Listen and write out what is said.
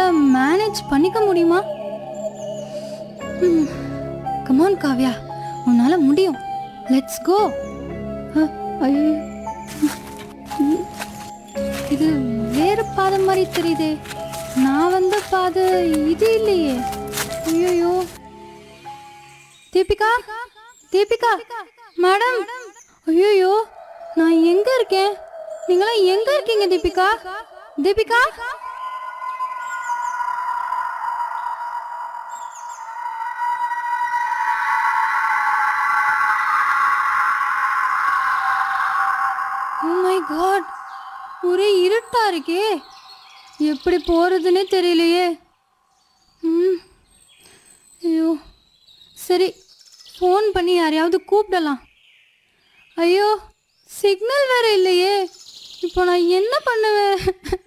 manage பண்ணிக்க முடியுமா come on Kavya உன்னால முடியும் லெட்ஸ் கோ இது வேறு பாதை மாதிரி தெரியுதே நான் வந்த பாதை இது இல்லையே ஐயோ தீபிகா தீபிகா மேடம் ஐயோ நான் எங்க இருக்கேன் நீங்களாம் எங்க இருக்கீங்க Deepika Deepika oh my god ஒரே இருட்டா இருக்கே எப்படி போறதுன்னே தெரியலையே ம் ஐயோ சரி ஃபோன் பண்ணி யாரையாவது கூப்பிடலாம் ஐயோ சிக்னல் வேற இல்லையே இப்போ நான் என்ன பண்ணுவேன்